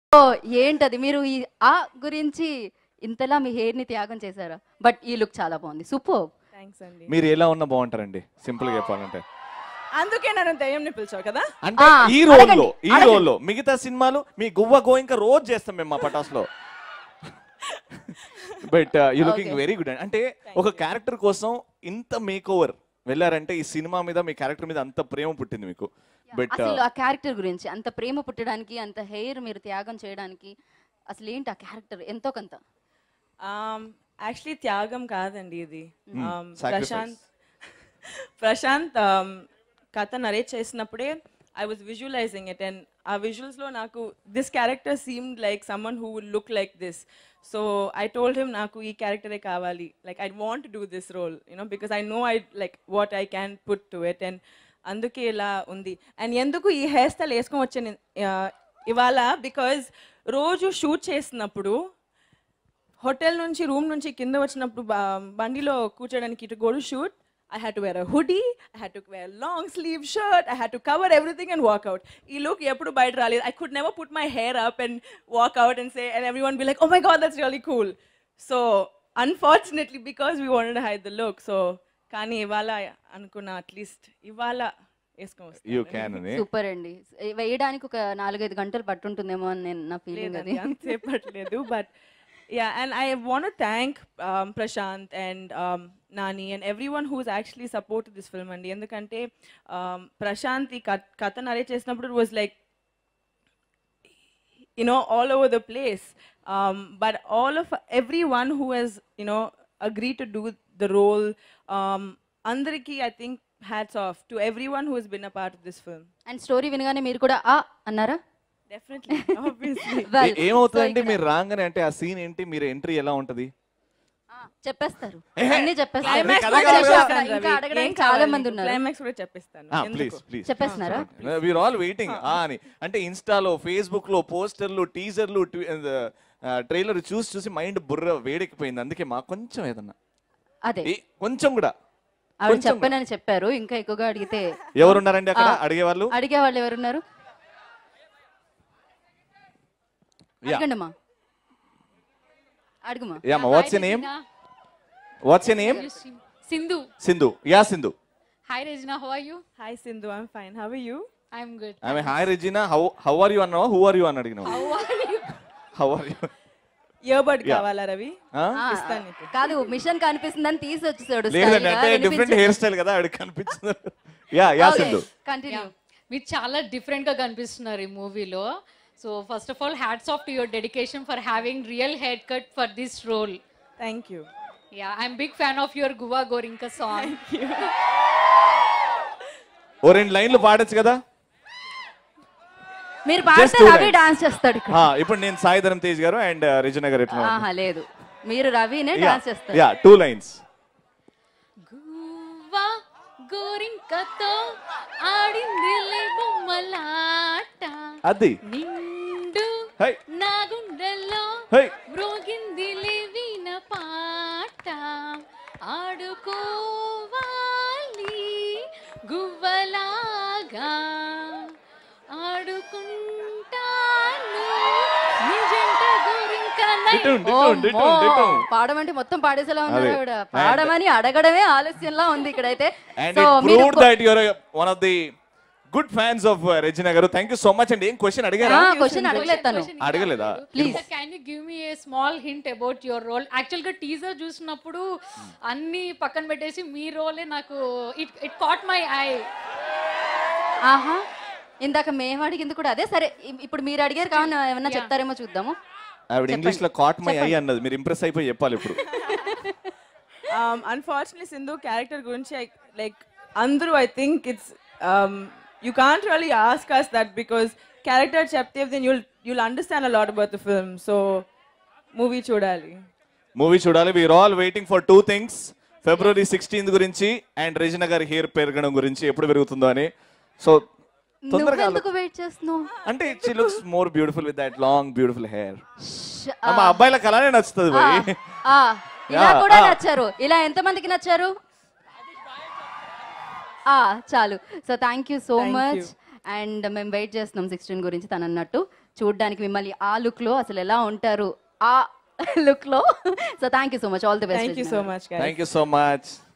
ఓ, ఏంటది మీరు ఈ ఆ గురించి ఇంతలా మీ హెయిర్ ని త్యాగం చేశారా బట్ ఈ లుక్ చాలా బాగుంది సూపర్ థ్యాంక్స్ అండి మీరు ఎలా ఉన్నా బాగుంటారండి సింపుల్ గా చెప్పాలంటే అందుకే నన్ను దయ్యంని పిలిచావు కదా అంటే ఆ, ఈ రోల్లో అడగండి, ఈ అడగండి. రోల్లో మిగతా సినిమాలు మీ గువ్వ గోయింక రోజు చేస్తాం మేము మా పటాస్లో but you looking Okay. Very good అంటే ఒక క్యారెక్టర్ కోసం ఇంత మేక్ ఓవర్ వెళ్ళారంటే ఈ సినిమా మీద మీ క్యారెక్టర్ మీద అంత ప్రేమ పుట్టింది మీకు బట్ అసలు ఆ క్యారెక్టర్ గురించి అంత ప్రేమ పుట్టడానికి అంత హెయిర్ మీరు త్యాగం చేయడానికి అసలు ఏంటి ఆ క్యారెక్టర్ ఎంతో కొంత యాక్చువల్లీ త్యాగం కాదండి ఇది Hmm, Um, sacrifice. Prashant Prashant um, కథ నరేట్ చేసినప్పుడే I was visualising it and ఆ విజువల్స్లో నాకు this character seemed like someone who will look like this so I told him నాకు ఈ క్యారెక్టరే కావాలి like I want do this role you know because I know I like what I can put to it and అందుకే ఇలా ఉంది and ఎందుకు ఈ hair style వేసుకొని వచ్చాను uh, ఇవాళ బికాజ్ రోజు షూట్ చేసినప్పుడు హోటల్ నుంచి రూమ్ నుంచి కింద వచ్చినప్పుడు బ- బండిలో కూర్చోడానికి ఇటు గోడు shoot I had to wear a hoodie I had to wear long sleeve shirt I had to cover everything and walk out ఈ లుక్ ఎప్పుడు బయట రాలేదు I could never put my hair up and walk out and say and every everyone be like oh my God that's really cool so unfortunately because we wanted hide the look so కానీ ఇవాళ అనుకున్న at least ఇవాళ వేసుకొని you వస్తాను. Can అని super అండి వేయడానికి ఒక నాలుగైదు గంటలు పట్టుంటుందేమో అని నేను నా ఫీలింగ్ అది లేదండి అంతసేపట్లేదు but yeah and I want thank Prashanth and Nani and every one who's actually support this film అండి ఎందుకంటే um, ప్రశాంత్ ఈ కథ కథ నరేట్ చేసినప్పుడు was like you know all over the place um, but all of everyone who has you know agreed to do the role um, అందరికి i think hats off to everyone who has been a part of this film and story వినగానే మీరు కూడా ఆ అన్నారా definitely obviously Well, ఏమవుతుందంటే so ఇక్కడ- మీరు రాగానే అంటే ఆ సీన్ ఏంటి మీరు ఎంట్రీ ఎలా ఉంటది ఆ, చెప్పేస్తారు ఏహే, అన్ని చెప్పేస్తారు climax ఇంకా కూడా అడగడానికి- చెప్పేస్తాను, ఇంకా అడగడానికి చాలా మంది ఉన్నారు క్లైమాక్స్ కూడా చెప్పేస్తాను ప్లీజ్ ఎందుకు? ప్లీజ్ చెప్పేస్తున్నారా వీఆర్ ఆల్ వెయిటింగ్ అని అంటే ఇన్స్టాలో ఫేస్బుక్ లో పోస్టర్లు టీజర్లు ట్రైలర్ చూసి చూసి మైండ్ బుర్ర వేడెక్కిపోయింది అందుకే మా కొంచెం ఏదన్నా అదే ఏ, కొంచెం కూడా ఆవిడ కొంచెం చెప్పానని చెప్పారు ఇంకా ఎక్కువగా అడిగితే ఎవరున్నారండి అక్కడ ఆ. అడిగే వాళ్ళు అడిగే వాళ్ళు ఎవరున్నారు యా అడగండి అమ్మా అడుగుమా yeah what's your name what's your name Sindhu. Sindhu yeah Sindhu Hi Regina, how are you? Hi Sindhu, I'm fine. How are you? I'm good. ఆమె hi Regina how how are you అన్నావా హూ ఆర్ యు అని అడిగినావు How are you? How are you earbud Yeah. కావాలా రవి ఆ, ఇస్తాను నీకు. కాదు machine కనిపిస్తుందని తీసి వచ్చేసాడు లేదండి అంటే డిఫరెంట్ హెయిర్ స్టైల్ కదా ఆవిడ కనిపించింది యా యా సింధు కంటిన్యూ మీరు చాలా డిఫరెంట్ గా కనిపిస్తున్నారు ఈ మూవీలో so first of all hats off to your dedication for having real hair cut for this role Thank you. Yeah I'm big fan of your Guvva Gorinka song ఓ రెండు లైన్లు పాడొచ్చు కదా మీరు Just పాడితే two రవి lines. డాన్స్ చేస్తాడు ఇక్కడ ఆ, ఇప్పుడు నేను సాయి ధరం తేజ్ గారు అండ్ రెజినా గారు ఎట్లా ఆహా లేదు మీరు రవినే డాన్స్ చేస్తారు యా టూ లైన్స్ గువ్వా గోరింకతో ఆడిందిలే బొమ్మలాట అది నిండు హై నా గుండెల్లో హై మ్రోగిందిలే వీణ పాట ఆడుకోవాలి గువ్వలాగా ఆడుకుంటాను నీ జంట గోరింకనై. డిటూన్ డిటూన్ డిటూన్ అమ్మో, డిటూన్ పాడమంటే మొత్తం పాడేసేలా ఉన్నారు అదే. ఆవిడ పాడమని అడగడమే ఆలస్యంలా ఉంది ఇక్కడైతే అండ్ సో ఇట్ మీరు proved that your one of the good fans of Regina గారు థ్యాంక్ యూ సో మచ్ అండి ఏం క్వశ్చన్ అడిగారా క్వశ్చన్ అడగలేదు తను Question ఇంకా అడగలేదా? అడగలేదు. Sir, can you give me a small hint about your role? Actual గా టీజర్ చూసినప్పుడు అన్ని పక్కన పెట్టేసి మీ రోలే నాకు it it caught my I ఆహా ఇందాక మేము అడిగింది కూడా అదే సరే ఇ- ఇప్పుడు మీరు అడిగారు కావాలి ఏమన్నా చెప్తారేమో చూద్దాము ఆవిడ ఇంగ్లీష్ లో కాట్ మై ఐ అన్నది మీరు ఇంప్రెస్ అయిపోయి చెప్పాలి ఇప్పుడు um, unfortunately, Sindhu character గురించి I, like అందరూ I think it's um, you can't really ask us that because character చెప్తే then you'll you'll understand a lot about the film. So movie చూడాలి. Movie చూడాలి we're all waiting for two things February sixteenth గురించి and Regina గారి hair పెరగడం గురించి ఎప్పుడు పెరుగుతుందో అని సో తొందరగా నువ్వెందుకు వెయిట్ చేస్తున్నావు అంటే she looks more beautiful with that long beautiful hair ష్- మా అబ్బాయిలకు అలానే నచ్చుతుంది ఆ, భయ్ ఆ, ఇలా Yeah, కూడా ah. నచ్చారు ఇలా ఎంత మందికి నచ్చారు ఆ చాలు so thank you so Thank much you. And మేము వెయిట్ చేస్తున్నాం సిక్స్టీన్ గురించి తను అన్నట్టు చూడడానికి మిమ్మల్ని ఆ లుక్ లో అసలు ఎలా ఉంటారు ఆ లుక్ లో so thank you so much all the best thank you so much thank you so much